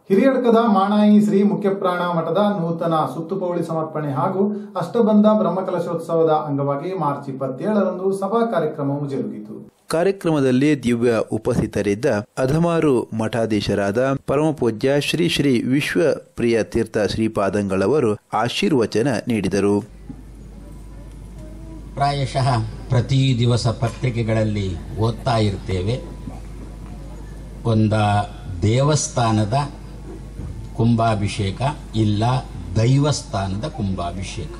ಹಿರಿಯಡ್ಕದ ಮಾಣಾಯಿ ಶ್ರೀ ಮುಖ್ಯಪ್ರಾಣ ಮಠದ ನೂತನ ಸುತ್ತುಪೌಳಿ ಸಮರ್ಪಣೆ ಹಾಗೂ ಅಷ್ಟಬಂಧ ಬ್ರಹ್ಮಕಲಶೋತ್ಸವದ ಅಂಗವಾಗಿ ಮಾರ್ಚ್ ಇಪ್ಪತ್ತೇಳರಂದು ಸಭಾ ಕಾರ್ಯಕ್ರಮವು ಜರುಗಿತು ಕಾರ್ಯಕ್ರಮದಲ್ಲಿ ದಿವ್ಯ ಉಪಸ್ಥಿತರಿದ್ದ ಅಧಮಾರು ಮಠಾಧೀಶರಾದ ಪರಮಪೂಜ್ಯ ಶ್ರೀ ಶ್ರೀ ವಿಶ್ವ ಪ್ರಿಯ ತೀರ್ಥ ಶ್ರೀಪಾದಂಗಳವರು ಆಶೀರ್ವಚನ ನೀಡಿದರು ಪ್ರಾಯಶಃ ಪ್ರತಿ ದಿವಸ ಪತ್ರಿಕೆಗಳಲ್ಲಿ ಓದ್ತಾ ಇರ್ತೇವೆ ಒಂದ ದೇವಸ್ಥಾನದ ಕುಂಭಾಭಿಷೇಕ ಇಲ್ಲ ದೈವಸ್ಥಾನದ ಕುಂಭಾಭಿಷೇಕ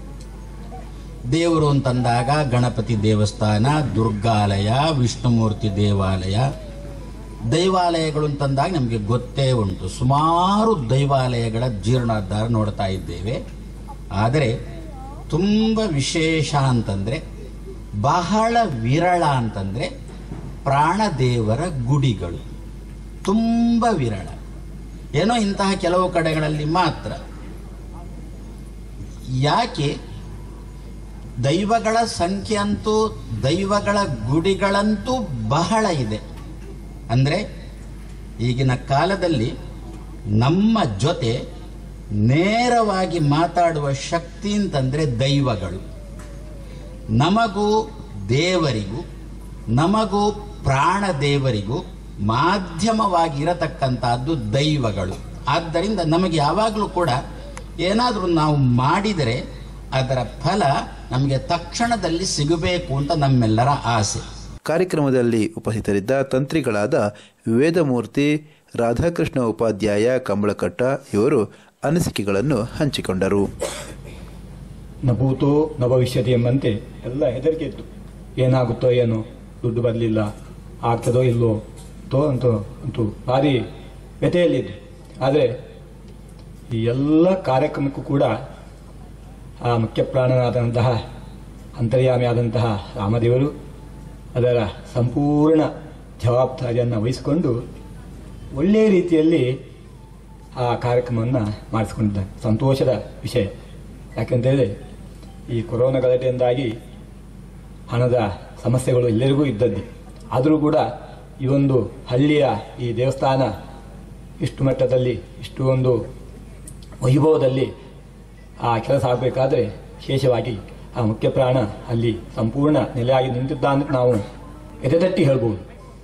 ದೇವರು ಅಂತಂದಾಗ ಗಣಪತಿ ದೇವಸ್ಥಾನ ದುರ್ಗಾಲಯ ವಿಷ್ಣುಮೂರ್ತಿ ದೇವಾಲಯ ದೈವಾಲಯಗಳು ಅಂತಂದಾಗ ನಮಗೆ ಗೊತ್ತೇ ಉಂಟು ಸುಮಾರು ದೈವಾಲಯಗಳ ಜೀರ್ಣೋದ್ಧಾರ ನೋಡ್ತಾ ಇದ್ದೇವೆ ಆದರೆ ತುಂಬ ವಿಶೇಷ ಅಂತಂದರೆ ಬಹಳ ವಿರಳ ಅಂತಂದರೆ ಪ್ರಾಣದೇವರ ಗುಡಿಗಳು ತುಂಬ ವಿರಳ ಏನೋ ಇಂತಹ ಕೆಲವು ಕಡೆಗಳಲ್ಲಿ ಮಾತ್ರ ಯಾಕೆ ದೈವಗಳ ಸಂಖ್ಯೆ ಅಂತೂ ದೈವಗಳ ಗುಡಿಗಳಂತೂ ಬಹಳ ಇದೆ ಅಂದರೆ ಈಗಿನ ಕಾಲದಲ್ಲಿ ನಮ್ಮ ಜೊತೆ ನೇರವಾಗಿ ಮಾತಾಡುವ ಶಕ್ತಿ ಅಂತಂದರೆ ದೈವಗಳು ನಮಗೂ ದೇವರಿಗೂ ನಮಗೂ ಪ್ರಾಣ ದೇವರಿಗೂ ಮಾಧ್ಯಮವಾಗಿ ಇರತಕ್ಕಂಥದ್ದು ದೈವಗಳು ಆದ್ದರಿಂದ ನಮಗೆ ಯಾವಾಗಲೂ ಕೂಡ ಏನಾದರೂ ನಾವು ಮಾಡಿದರೆ ಅದರ ಫಲ ನಮಗೆ ತಕ್ಷಣದಲ್ಲಿ ಸಿಗಬೇಕು ಅಂತ ನಮ್ಮೆಲ್ಲರ ಆಸೆ ಕಾರ್ಯಕ್ರಮದಲ್ಲಿ ಉಪಸ್ಥಿತರಿದ್ದ ತಂತ್ರಿಗಳಾದ ವೇದಮೂರ್ತಿ ರಾಧಾಕೃಷ್ಣ ಉಪಾಧ್ಯಾಯ ಕಂಬಳಕಟ್ಟ ಇವರು ಅನಿಸಿಕೆಗಳನ್ನು ಹಂಚಿಕೊಂಡರು ನ ಭೂತೋ ನ ಭವಿಷ್ಯತಿ ಎಂಬಂತೆ ಎಲ್ಲ ಹೆದರಿಕೆ ಇತ್ತು ಏನಾಗುತ್ತೋ ಏನೋ ದುಡ್ಡು ಬರಲಿಲ್ಲ ಆಗ್ತದೋ ಇಲ್ಲೋ ತೋ ಅಂತೂ ಅಂತೂ ಭಾರಿ ವ್ಯಥೆಯಲ್ಲಿದ್ದು ಆದರೆ ಈ ಎಲ್ಲ ಕಾರ್ಯಕ್ರಮಕ್ಕೂ ಕೂಡ ಆ ಮುಖ್ಯ ಪ್ರಾಣನಾದಂತಹ ಅಂತರ್ಯಾಮಿಯಾದಂತಹ ರಾಮದೇವರು ಅದರ ಸಂಪೂರ್ಣ ಜವಾಬ್ದಾರಿಯನ್ನು ವಹಿಸಿಕೊಂಡು ಒಳ್ಳೆಯ ರೀತಿಯಲ್ಲಿ ಆ ಕಾರ್ಯಕ್ರಮವನ್ನು ಮಾಡಿಸಿಕೊಂಡಿದ್ದಾರೆ ಸಂತೋಷದ ವಿಷಯ ಯಾಕೆಂತೇಳಿದ್ರೆ ಈ ಕೊರೋನಾ ಗಲಾಟೆಯಿಂದಾಗಿ ಹಣದ ಸಮಸ್ಯೆಗಳು ಎಲ್ಲರಿಗೂ ಇದ್ದದ್ದೇ ಆದರೂ ಕೂಡ ಈ ಒಂದು ಹಳ್ಳಿಯ ಈ ದೇವಸ್ಥಾನ ಇಷ್ಟು ಮಟ್ಟದಲ್ಲಿ ಇಷ್ಟು ಒಂದು ವೈಭವದಲ್ಲಿ ಆ ಕೆಲಸ ಆಗಬೇಕಾದ್ರೆ ವಿಶೇಷವಾಗಿ ಆ ಮುಖ್ಯ ಪ್ರಾಣ ಅಲ್ಲಿ ಸಂಪೂರ್ಣ ನೆಲೆಯಾಗಿ ನಿಂತಿದ್ದ ಅಂತ ನಾವು ಎದೆತಟ್ಟಿ ಹೇಳ್ಬೋದು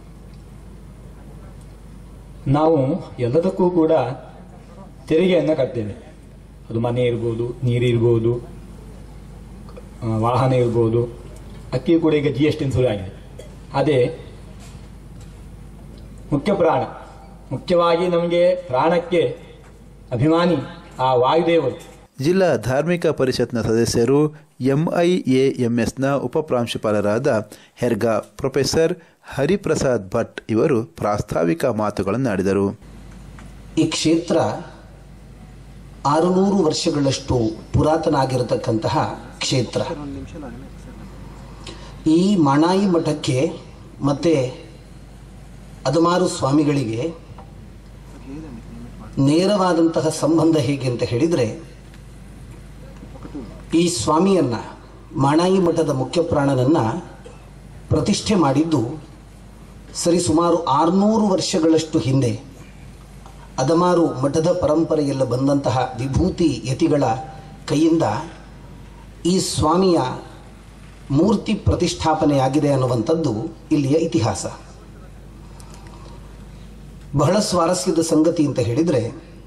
ನಾವು ಎಲ್ಲದಕ್ಕೂ ಕೂಡ ತೆರಿಗೆಯನ್ನು ಕಟ್ತೇವೆ ಅದು ಮನೆ ಇರ್ಬೋದು ನೀರಿರ್ಬೋದು ಆ, ವಾಹನ ಇರ್ಬೋದು ಅಕ್ಕಿ ಕೂಡ ಈಗ ಜಿ ಎಸ್ ಟಿ ಶುರು ಆಗಿದೆ ಅದೇ ಮುಖ್ಯ ಪ್ರಾಣ ಮುಖ್ಯವಾಗಿ ನಮಗೆ ಪ್ರಾಣಕ್ಕೆ ಅಭಿಮಾನಿ ಆ ವಾಯುದೇವರು ಜಿಲ್ಲಾ ಧಾರ್ಮಿಕ ಪರಿಷತ್ನ ಸದಸ್ಯರು ಎಂಐಎಎಂಎಸ್ನ ಉಪಪ್ರಾಂಶುಪಾಲರಾದ ಹೆರ್ಗಾ ಪ್ರೊಫೆಸರ್ ಹರಿಪ್ರಸಾದ್ ಭಟ್ ಇವರು ಪ್ರಾಸ್ತಾವಿಕ ಮಾತುಗಳನ್ನಾಡಿದರು ಈ ಕ್ಷೇತ್ರ ಆರುನೂರು ವರ್ಷಗಳಷ್ಟು ಪುರಾತನ ಆಗಿರತಕ್ಕಂತಹ ಕ್ಷೇತ್ರ ಈ ಮಾಣಾಯಿ ಮಠಕ್ಕೆ ಮತ್ತೆ ಅದಮಾರು ಸ್ವಾಮಿಗಳಿಗೆ ನೇರವಾದಂತಹ ಸಂಬಂಧ ಹೇಗೆ ಅಂತ ಹೇಳಿದರೆ ಈ ಸ್ವಾಮಿಯನ್ನ ಮಾಣಾಯಿ ಮಠದ ಮುಖ್ಯ ಪ್ರಾಣನನ್ನ ಪ್ರತಿಷ್ಠೆ ಮಾಡಿದ್ದು ಸರಿ ಸುಮಾರು ಆರುನೂರು ವರ್ಷಗಳಷ್ಟು ಹಿಂದೆ ಅದಮಾರು ಮಠದ ಪರಂಪರೆಯಲ್ಲಿ ಬಂದಂತಹ ವಿಭೂತಿ ಯತಿಗಳ ಕೈಯಿಂದ ಈ ಸ್ವಾಮಿಯ ಮೂರ್ತಿ ಪ್ರತಿಷ್ಠಾಪನೆಯಾಗಿದೆ ಅನ್ನುವಂಥದ್ದು ಇಲ್ಲಿಯ ಇತಿಹಾಸ ಬಹಳ ಸ್ವಾರಸ್ಯದ ಸಂಗತಿ ಅಂತ ಹೇಳಿದರೆ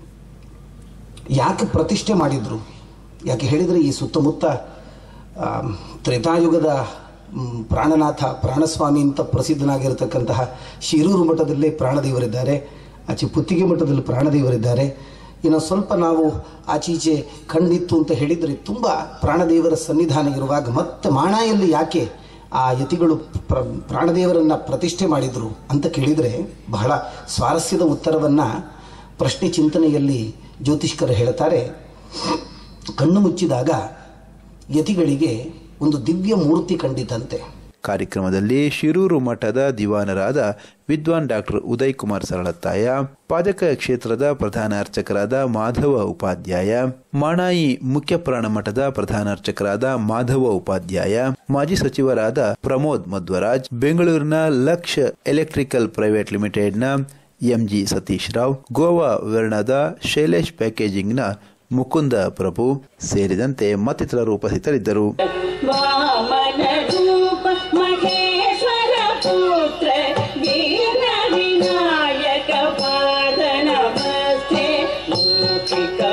ಯಾಕೆ ಪ್ರತಿಷ್ಠೆ ಮಾಡಿದ್ರು ಯಾಕೆ ಹೇಳಿದರೆ ಈ ಸುತ್ತಮುತ್ತ ಆ, ತ್ರೇತಾಯುಗದ ಮ್, ಪ್ರಾಣನಾಥ ಪ್ರಾಣಸ್ವಾಮಿ ಅಂತ ಪ್ರಸಿದ್ಧನಾಗಿರತಕ್ಕಂತಹ ಶಿರೂರು ಮಠದಲ್ಲೇ ಪ್ರಾಣದೇವರಿದ್ದಾರೆ ಆಚೆ ಪುತ್ತಿಗೆ ಮಠದಲ್ಲಿ ಪ್ರಾಣದೇವರಿದ್ದಾರೆ ಇನ್ನು ಸ್ವಲ್ಪ ನಾವು ಆಚೀಚೆ ಕಣ್ಣಿತ್ತು ಅಂತ ಹೇಳಿದರೆ ತುಂಬ ಪ್ರಾಣದೇವರ ಸನ್ನಿಧಾನ ಇರುವಾಗ ಮತ್ತೆ ಮಾಣಾಯಲ್ಲಿ ಯಾಕೆ ಆ ಯತಿಗಳು ಪ್ರ ಪ್ರಾಣದೇವರನ್ನ ಪ್ರತಿಷ್ಠೆ ಮಾಡಿದರು ಅಂತ ಕೇಳಿದರೆ ಬಹಳ ಸ್ವಾರಸ್ಯದ ಉತ್ತರವನ್ನು ಪ್ರಶ್ನೆ ಚಿಂತನೆಯಲ್ಲಿ ಜ್ಯೋತಿಷ್ಕರು ಹೇಳ್ತಾರೆ ಕಣ್ಣು ಮುಚ್ಚಿದಾಗ ಯತಿಗಳಿಗೆ ಒಂದು ದಿವ್ಯ ಮೂರ್ತಿ ಕಂಡಿತಂತೆ ಕಾರ್ಯಕ್ರಮದಲ್ಲಿ ಶಿರೂರು ಮಠದ ದಿವಾನರಾದ ವಿದ್ವಾನ್ ಡಾಕ್ಟರ್ ಉದಯ್ ಕುಮಾರ್ ಸರಳತ್ತಾಯ ಪಾದಕ ಕ್ಷೇತ್ರದ ಪ್ರಧಾನ ಅರ್ಚಕರಾದ ಮಾಧವ ಉಪಾಧ್ಯಾಯ ಮಾಣಾಯಿ ಮುಖ್ಯ ಪ್ರಾಣ ಮಠದ ಪ್ರಧಾನ ಅರ್ಚಕರಾದ ಮಾಧವ ಉಪಾಧ್ಯಾಯ ಮಾಜಿ ಸಚಿವರಾದ ಪ್ರಮೋದ್ ಮಧ್ವರಾಜ್ ಬೆಂಗಳೂರಿನ ಲಕ್ಷ ಎಲೆಕ್ಟ್ರಿಕಲ್ ಪ್ರೈವೇಟ್ ಲಿಮಿಟೆಡ್ನ ಎಂಜಿ ಸತೀಶ್ ರಾವ್ ಗೋವಾ ವರ್ಣದ ಶೈಲೇಶ್ ಪ್ಯಾಕೇಜಿಂಗ್ನ ಮುಕುಂದ ಪ್ರಭು ಸೇರಿದಂತೆ ಮತ್ತಿತರರು ಉಪಸ್ಥಿತರಿದ್ದರು ವಾಮನ ರೂಪ ಮಹೇಶ್ವರ ಪುತ್ರ ವೀರ ವಿನಾಯಕ ಪಾದ ನಮಸ್ತೆ ಮೂಷಿಕ